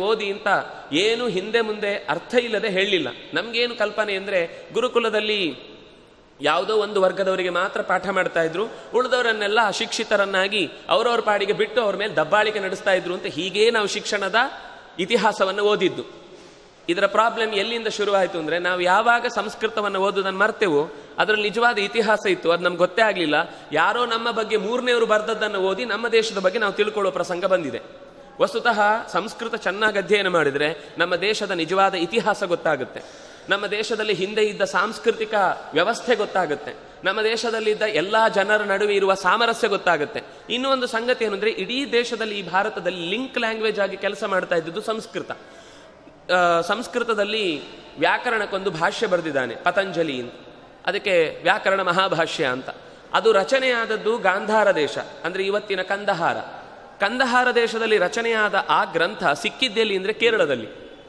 ಓದಿ ಅಂತ ಏನು ಹಿಂದೆ ಮುಂದೆ ಅರ್ಥ ಇಲ್ಲದೆ ಹೇಳಲಿಲ್ಲ ನಮ್ಗೇನು ಕಲ್ಪನೆ ಅಂದ್ರೆ ಗುರುಕುಲದಲ್ಲಿ ಯಾವುದೋ ಒಂದು ವರ್ಗದವರಿಗೆ ಮಾತ್ರ ಪಾಠ ಮಾಡ್ತಾ ಇದ್ರು ಉಳಿದವರನ್ನೆಲ್ಲ ಅಶಿಕ್ಷಿತರನ್ನಾಗಿ ಅವರವ್ರ ಪಾಡಿಗೆ ಬಿಟ್ಟು ಅವ್ರ ಮೇಲೆ ದಬ್ಬಾಳಿಕೆ ನಡೆಸ್ತಾ ಇದ್ರು ಅಂತ ಹೀಗೇ ನಾವು ಶಿಕ್ಷಣದ ಇತಿಹಾಸವನ್ನು ಓದಿದ್ದು ಇದರ ಪ್ರಾಬ್ಲಮ್ ಎಲ್ಲಿಂದ ಶುರುವಾಯಿತು ಅಂದ್ರೆ ನಾವು ಯಾವಾಗ ಸಂಸ್ಕೃತವನ್ನು ಓದುವುದನ್ನು ಮರ್ತೇವೋ ಅದರಲ್ಲಿ ನಿಜವಾದ ಇತಿಹಾಸ ಇತ್ತು ಅದು ನಮ್ಗೆ ಗೊತ್ತೇ ಆಗಲಿಲ್ಲ ಯಾರೋ ನಮ್ಮ ಬಗ್ಗೆ ಮೂರನೇವರು ಬರೆದದ್ದನ್ನು ಓದಿ ನಮ್ಮ ದೇಶದ ಬಗ್ಗೆ ನಾವು ತಿಳ್ಕೊಳ್ಳೋ ಪ್ರಸಂಗ ಬಂದಿದೆ ವಸ್ತುತಃ ಸಂಸ್ಕೃತ ಚೆನ್ನಾಗಿ ಅಧ್ಯಯನ ಮಾಡಿದರೆ ನಮ್ಮ ದೇಶದ ನಿಜವಾದ ಇತಿಹಾಸ ಗೊತ್ತಾಗುತ್ತೆ ನಮ್ಮ ದೇಶದಲ್ಲಿ ಹಿಂದೆ ಇದ್ದ ಸಾಂಸ್ಕೃತಿಕ ವ್ಯವಸ್ಥೆ ಗೊತ್ತಾಗುತ್ತೆ ನಮ್ಮ ದೇಶದಲ್ಲಿದ್ದ ಎಲ್ಲ ಜನರ ನಡುವೆ ಇರುವ ಸಾಮರಸ್ಯ ಗೊತ್ತಾಗುತ್ತೆ ಇನ್ನೂ ಒಂದು ಸಂಗತಿ ಏನಂದ್ರೆ ಇಡೀ ದೇಶದಲ್ಲಿ ಈ ಭಾರತದಲ್ಲಿ ಲಿಂಕ್ ಲ್ಯಾಂಗ್ವೇಜ್ ಆಗಿ ಕೆಲಸ ಮಾಡ್ತಾ ಇದ್ದದ್ದು ಸಂಸ್ಕೃತ ಆ, ಸಂಸ್ಕೃತದಲ್ಲಿ ವ್ಯಾಕರಣಕ್ಕೊಂದು ಭಾಷ್ಯ ಬರೆದಿದ್ದಾನೆ ಪತಂಜಲಿ ಅಂತ ಅದಕ್ಕೆ ವ್ಯಾಕರಣ ಮಹಾಭಾಷ್ಯ ಅಂತ ಅದು ರಚನೆಯಾದದ್ದು ಗಾಂಧಾರ ದೇಶ ಅಂದ್ರೆ ಇವತ್ತಿನ ಕಂದಹಾರ ಕಂದಹಾರ ದೇಶದಲ್ಲಿ ರಚನೆಯಾದ ಆ ಗ್ರಂಥ ಸಿಕ್ಕಿದ್ದೆಲ್ಲಿ ಅಂದ್ರೆ ಕೇರಳದಲ್ಲಿ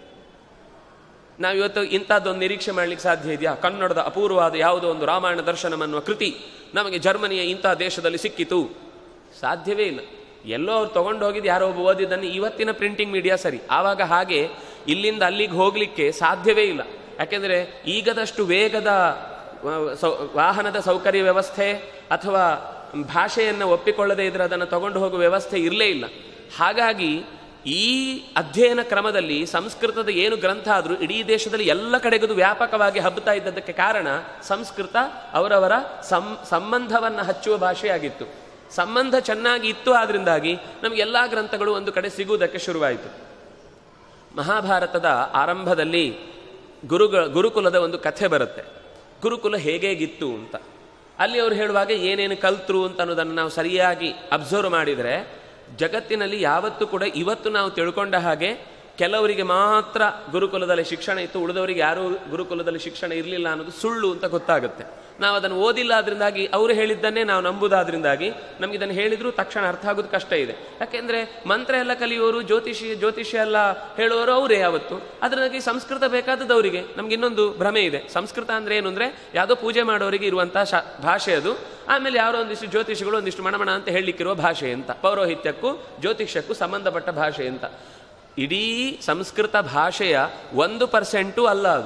ನಾವಿವತ್ತು ಇಂಥದ್ದೊಂದು ನಿರೀಕ್ಷೆ ಮಾಡ್ಲಿಕ್ಕೆ ಸಾಧ್ಯ ಇದೆಯಾ ಕನ್ನಡದ ಅಪೂರ್ವವಾದ ಯಾವುದೋ ಒಂದು ರಾಮಾಯಣ ದರ್ಶನಂ ಅನ್ನುವ ಕೃತಿ ನಮಗೆ ಜರ್ಮನಿಯ ಇಂಥ ದೇಶದಲ್ಲಿ ಸಿಕ್ಕಿತು ಸಾಧ್ಯವೇ ಇಲ್ಲ ಎಲ್ಲೋ ಅವ್ರು ತಗೊಂಡು ಹೋಗಿದ್ದು ಯಾರೋ ಒಬ್ಬ ಓದಿದ್ದನ್ನು ಇವತ್ತಿನ ಪ್ರಿಂಟಿಂಗ್ ಮೀಡಿಯಾ ಸರಿ ಆವಾಗ ಹಾಗೆ ಇಲ್ಲಿಂದ ಅಲ್ಲಿಗೆ ಹೋಗ್ಲಿಕ್ಕೆ ಸಾಧ್ಯವೇ ಇಲ್ಲ ಯಾಕೆಂದ್ರೆ ಈಗದಷ್ಟು ವೇಗದ ಆ, ಸೌ- ವಾಹನದ ಸೌಕರ್ಯ ವ್ಯವಸ್ಥೆ ಅಥವಾ ಭಾಷೆಯನ್ನು ಒಪ್ಪಿಕೊಳ್ಳದೇ ಇದ್ರೆ ಅದನ್ನು ತಗೊಂಡು ಹೋಗುವ ವ್ಯವಸ್ಥೆ ಇರಲೇ ಇಲ್ಲ ಹಾಗಾಗಿ ಈ ಅಧ್ಯಯನ ಕ್ರಮದಲ್ಲಿ ಸಂಸ್ಕೃತದ ಏನು ಗ್ರಂಥ ಆದರೂ ಇಡೀ ದೇಶದಲ್ಲಿ ಎಲ್ಲ ಕಡೆಗದು ವ್ಯಾಪಕವಾಗಿ ಹಬ್ಬುತ್ತಾ ಇದ್ದದಕ್ಕೆ ಕಾರಣ ಸಂಸ್ಕೃತ ಅವರವರ ಸಂ ಸಂಬಂಧವನ್ನು ಹಚ್ಚುವ ಭಾಷೆಯಾಗಿತ್ತು ಸಂಬಂಧ ಚೆನ್ನಾಗಿ ಇತ್ತು ಆದ್ರಿಂದಾಗಿ ನಮಗೆ ಎಲ್ಲ ಗ್ರಂಥಗಳು ಒಂದು ಕಡೆ ಸಿಗುವುದಕ್ಕೆ ಶುರುವಾಯಿತು ಮಹಾಭಾರತದ ಆರಂಭದಲ್ಲಿ ಗುರುಗಳ ಗುರುಕುಲದ ಒಂದು ಕಥೆ ಬರುತ್ತೆ ಗುರುಕುಲ ಹೇಗೇಗಿತ್ತು ಅಂತ ಅಲ್ಲಿ ಅವ್ರು ಹೇಳುವಾಗ ಏನೇನು ಕಲ್ತ್ರು ಅಂತ ಅನ್ನೋದನ್ನು ನಾವು ಸರಿಯಾಗಿ ಅಬ್ಸರ್ವ್ ಮಾಡಿದರೆ ಜಗತ್ತಿನಲ್ಲಿ ಯಾವತ್ತೂ ಕೂಡ ಇವತ್ತು ನಾವು ತಿಳ್ಕೊಂಡ ಹಾಗೆ ಕೆಲವರಿಗೆ ಮಾತ್ರ ಗುರುಕುಲದಲ್ಲಿ ಶಿಕ್ಷಣ ಇತ್ತು ಉಳಿದವರಿಗೆ ಯಾರೂ ಗುರುಕುಲದಲ್ಲಿ ಶಿಕ್ಷಣ ಇರಲಿಲ್ಲ ಅನ್ನೋದು ಸುಳ್ಳು ಅಂತ ಗೊತ್ತಾಗುತ್ತೆ ನಾವು ಅದನ್ನು ಓದಿಲ್ಲ ಅದರಿಂದಾಗಿ ಅವರು ಹೇಳಿದ್ದನ್ನೇ ನಾವು ನಂಬುದಾದ್ರಿಂದಾಗಿ ನಮ್ಗೆ ಇದನ್ನು ಹೇಳಿದ್ರು ತಕ್ಷಣ ಅರ್ಥ ಆಗೋದು ಕಷ್ಟ ಇದೆ ಯಾಕೆಂದ್ರೆ ಮಂತ್ರ ಎಲ್ಲ ಕಲಿಯೋರು ಜ್ಯೋತಿಷಿ ಜ್ಯೋತಿಷ್ಯ ಎಲ್ಲ ಹೇಳುವವರು ಅವರೇ ಯಾವತ್ತು ಅದರಿಂದಾಗಿ ಸಂಸ್ಕೃತ ಬೇಕಾದದ್ದು ಅವರಿಗೆ ನಮ್ಗೆ ಇನ್ನೊಂದು ಭ್ರಮೆ ಇದೆ ಸಂಸ್ಕೃತ ಅಂದ್ರೆ ಏನು ಅಂದ್ರೆ ಯಾವುದೋ ಪೂಜೆ ಮಾಡೋರಿಗೆ ಇರುವಂತಹ ಶಾ ಭಾಷೆ ಅದು ಆಮೇಲೆ ಯಾರೋ ಒಂದಿಷ್ಟು ಜ್ಯೋತಿಷಿಗಳು ಒಂದಿಷ್ಟು ಮಣಮಣ ಅಂತ ಹೇಳಲಿಕ್ಕಿರುವ ಭಾಷೆ ಅಂತ ಪೌರೋಹಿತ್ಯಕ್ಕೂ ಜ್ಯೋತಿಷ್ಯಕ್ಕೂ ಸಂಬಂಧಪಟ್ಟ ಭಾಷೆ ಅಂತ ಇಡೀ ಸಂಸ್ಕೃತ ಭಾಷೆಯ ಒಂದು ಪರ್ಸೆಂಟು ಅಲ್ಲ ಅದು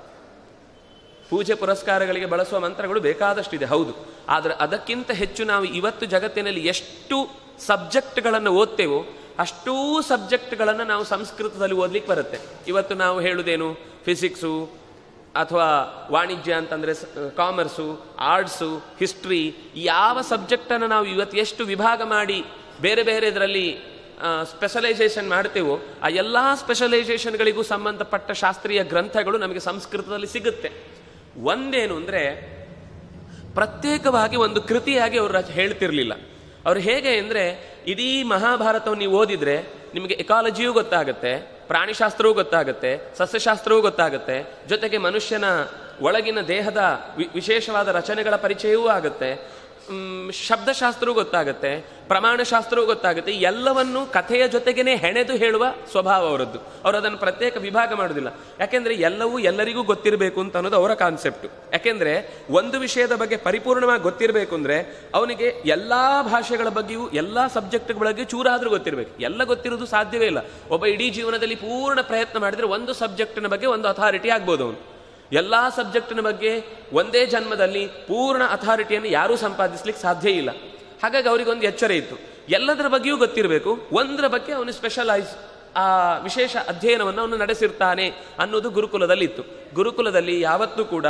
ಪೂಜೆ ಪುರಸ್ಕಾರಗಳಿಗೆ ಬಳಸುವ ಮಂತ್ರಗಳು ಬೇಕಾದಷ್ಟಿದೆ ಹೌದು ಆದರೆ ಅದಕ್ಕಿಂತ ಹೆಚ್ಚು ನಾವು ಇವತ್ತು ಜಗತ್ತಿನಲ್ಲಿ ಎಷ್ಟು ಸಬ್ಜೆಕ್ಟ್ಗಳನ್ನು ಓದ್ತೇವೋ ಅಷ್ಟೂ ಸಬ್ಜೆಕ್ಟ್ಗಳನ್ನು ನಾವು ಸಂಸ್ಕೃತದಲ್ಲಿ ಓದ್ಲಿಕ್ಕೆ ಬರುತ್ತೆ ಇವತ್ತು ನಾವು ಹೇಳುವುದೇನು ಫಿಸಿಕ್ಸು ಅಥವಾ ವಾಣಿಜ್ಯ ಅಂತಂದರೆ ಕಾಮರ್ಸು ಆರ್ಟ್ಸು ಹಿಸ್ಟ್ರಿ ಯಾವ ಸಬ್ಜೆಕ್ಟನ್ನು ನಾವು ಇವತ್ತು ಎಷ್ಟು ವಿಭಾಗ ಮಾಡಿ ಬೇರೆ ಬೇರೆ ಇದರಲ್ಲಿ ಸ್ಪೆಷಲೈಸೇಷನ್ ಮಾಡ್ತೇವೋ ಆ ಎಲ್ಲ ಸ್ಪೆಷಲೈಸೇಷನ್ಗಳಿಗೂ ಸಂಬಂಧಪಟ್ಟ ಶಾಸ್ತ್ರೀಯ ಗ್ರಂಥಗಳು ನಮಗೆ ಸಂಸ್ಕೃತದಲ್ಲಿ ಸಿಗುತ್ತೆ ಒಂದೇನು ಅಂದರೆ ಪ್ರತ್ಯೇಕವಾಗಿ ಒಂದು ಕೃತಿಯಾಗಿ ಅವರು ರಚ- ಹೇಳ್ತಿರ್ಲಿಲ್ಲ ಅವ್ರು ಹೇಗೆ ಅಂದರೆ ಇಡೀ ಮಹಾಭಾರತವನ್ನು ನೀವು ಓದಿದ್ರೆ ನಿಮಗೆ ಎಕಾಲಜಿಯೂ ಗೊತ್ತಾಗುತ್ತೆ ಪ್ರಾಣಿಶಾಸ್ತ್ರವೂ ಗೊತ್ತಾಗುತ್ತೆ ಸಸ್ಯಶಾಸ್ತ್ರವೂ ಗೊತ್ತಾಗುತ್ತೆ ಜೊತೆಗೆ ಮನುಷ್ಯನ ಒಳಗಿನ ದೇಹದ ವಿ- ವಿಶೇಷವಾದ ರಚನೆಗಳ ಪರಿಚಯವೂ ಆಗುತ್ತೆ ಮ್, ಶಬ್ದಶಾಸ್ತ್ರವೂ ಗೊತ್ತಾಗುತ್ತೆ ಪ್ರಮಾಣಶಾಸ್ತ್ರವೂ ಗೊತ್ತಾಗುತ್ತೆ ಈ ಎಲ್ಲವನ್ನೂ ಕಥೆಯ ಜೊತೆಗೇನೆ ಹೆಣೆದು ಹೇಳುವ ಸ್ವಭಾವ ಅವರದ್ದು ಅವರು ಅದನ್ನು ಪ್ರತ್ಯೇಕ ವಿಭಾಗ ಮಾಡೋದಿಲ್ಲ ಯಾಕೆಂದ್ರೆ ಎಲ್ಲವೂ ಎಲ್ಲರಿಗೂ ಗೊತ್ತಿರಬೇಕು ಅಂತ ಅನ್ನೋದು ಅವರ ಕಾನ್ಸೆಪ್ಟ್ ಯಾಕೆಂದ್ರೆ ಒಂದು ವಿಷಯದ ಬಗ್ಗೆ ಪರಿಪೂರ್ಣವಾಗಿ ಗೊತ್ತಿರಬೇಕು ಅಂದ್ರೆ ಅವನಿಗೆ ಎಲ್ಲಾ ಭಾಷೆಗಳ ಬಗ್ಗೆಯೂ ಎಲ್ಲಾ ಸಬ್ಜೆಕ್ಟ್ಗಳ ಬಗ್ಗೆಯೂ ಚೂರಾದ್ರೂ ಗೊತ್ತಿರಬೇಕು ಎಲ್ಲ ಗೊತ್ತಿರೋದು ಸಾಧ್ಯವೇ ಇಲ್ಲ ಒಬ್ಬ ಇಡೀ ಜೀವನದಲ್ಲಿ ಪೂರ್ಣ ಪ್ರಯತ್ನ ಮಾಡಿದ್ರೆ ಒಂದು ಸಬ್ಜೆಕ್ಟಿನ ಬಗ್ಗೆ ಒಂದು ಅಥಾರಿಟಿ ಆಗ್ಬೋದು ಅವನು ಎಲ್ಲಾ ಸಬ್ಜೆಕ್ಟಿನ ಬಗ್ಗೆ ಒಂದೇ ಜನ್ಮದಲ್ಲಿ ಪೂರ್ಣ ಅಥಾರಿಟಿಯನ್ನು ಯಾರೂ ಸಂಪಾದಿಸ್ಲಿಕ್ಕೆ ಸಾಧ್ಯ ಇಲ್ಲ ಹಾಗಾಗಿ ಅವರಿಗೊಂದು ಎಚ್ಚರ ಇತ್ತು ಎಲ್ಲದರ ಬಗ್ಗೆಯೂ ಗೊತ್ತಿರಬೇಕು ಒಂದರ ಬಗ್ಗೆ ಅವನು ಸ್ಪೆಷಲೈಸ್ ಆ ವಿಶೇಷ ಅಧ್ಯಯನವನ್ನು ಅವನು ನಡೆಸಿರ್ತಾನೆ ಅನ್ನೋದು ಗುರುಕುಲದಲ್ಲಿ ಇತ್ತು ಗುರುಕುಲದಲ್ಲಿ ಯಾವತ್ತೂ ಕೂಡ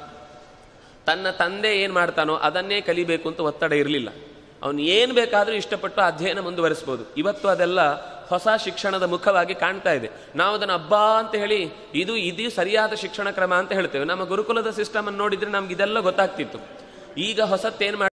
ತನ್ನ ತಂದೆ ಏನು ಮಾಡ್ತಾನೋ ಅದನ್ನೇ ಕಲಿಬೇಕು ಅಂತ ಒತ್ತಡ ಇರಲಿಲ್ಲ ಅವನು ಏನು ಬೇಕಾದರೂ ಇಷ್ಟಪಟ್ಟು ಅಧ್ಯಯನ ಮುಂದುವರಿಸ್ಬೋದು ಇವತ್ತು ಅದೆಲ್ಲ ಹೊಸ ಶಿಕ್ಷಣದ ಮುಖವಾಗಿ ಕಾಣ್ತಾ ಇದೆ ನಾವು ಅದನ್ನು ಹಬ್ಬ ಅಂತ ಹೇಳಿ ಇದು ಇದು ಸರಿಯಾದ ಶಿಕ್ಷಣ ಕ್ರಮ ಅಂತ ಹೇಳ್ತೇವೆ ನಮ್ಮ ಗುರುಕುಲದ ಸಿಸ್ಟಮ್ ಅನ್ನು ನೋಡಿದ್ರೆ ನಮ್ಗೆ ಇದೆಲ್ಲ ಗೊತ್ತಾಗ್ತಿತ್ತು ಈಗ ಹೊಸತ್ತೇನು ಮಾಡಿ